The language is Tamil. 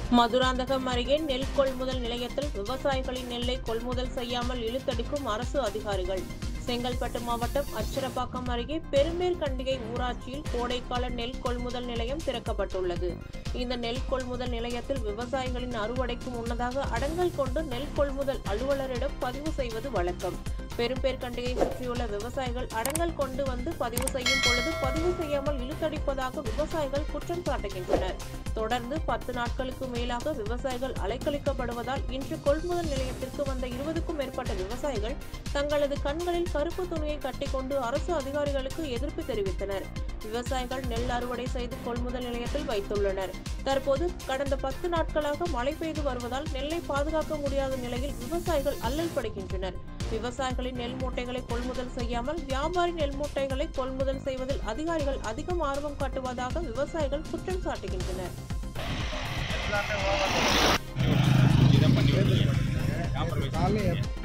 மதுராந்தகம் அருகே நெல் கொள்முதல் நிலையத்தில் விவசாயிகளின் நெல்லை கொள்முதல் செய்யாமல் இழுத்தடிக்கும் அரசு அதிகாரிகள் செங்கல்பட்டு மாவட்டம் அச்சரப்பாக்கம் அருகே பெருமேற்கண்டிகை ஊராட்சியில் கோடைக்கால நெல் கொள்முதல் நிலையம் திறக்கப்பட்டுள்ளது இந்த நெல் கொள்முதல் நிலையத்தில் விவசாயிகளின் அறுவடைக்கு முன்னதாக அடங்கல் கொண்டு நெல் கொள்முதல் அலுவலரிடம் பதிவு செய்வது வழக்கம் பெரும்பேற்கண்டிகை சுற்றியுள்ள விவசாயிகள் அடங்கல் கொண்டு வந்து பதிவு செய்யும் பொழுது பதிவு செய்யாமல் இழுத்தடிப்பதாக விவசாயிகள் குற்றம் சாட்டுகின்றனர் தொடர்ந்து பத்து நாட்களுக்கு மேலாக விவசாயிகள் அலைக்கழிக்கப்படுவதால் இன்று கொள்முதல் நிலையத்திற்கு வந்த இருபதுக்கும் மேற்பட்ட விவசாயிகள் தங்களது கண்களில் கருப்பு துணியை கட்டிக்கொண்டு அரசு அதிகாரிகளுக்கு எதிர்ப்பு தெரிவித்தனர் விவசாயிகள் நெல் அறுவடை செய்து கொள்முதல் நிலையத்தில் வைத்துள்ளனர் தற்போது கடந்த பத்து நாட்களாக மழை பெய்து வருவதால் நெல்லை பாதுகாக்க முடியாத நிலையில் விவசாயிகள் அல்லல் படுகின்றனர் விவசாயிகளின் நெல் மூட்டைகளை கொள்முதல் செய்யாமல் வியாபாரி நெல் மூட்டைகளை கொள்முதல் செய்வதில் அதிகாரிகள் அதிகம் ஆர்வம் காட்டுவதாக விவசாயிகள் குற்றம் சாட்டுகின்றனர் காலையில்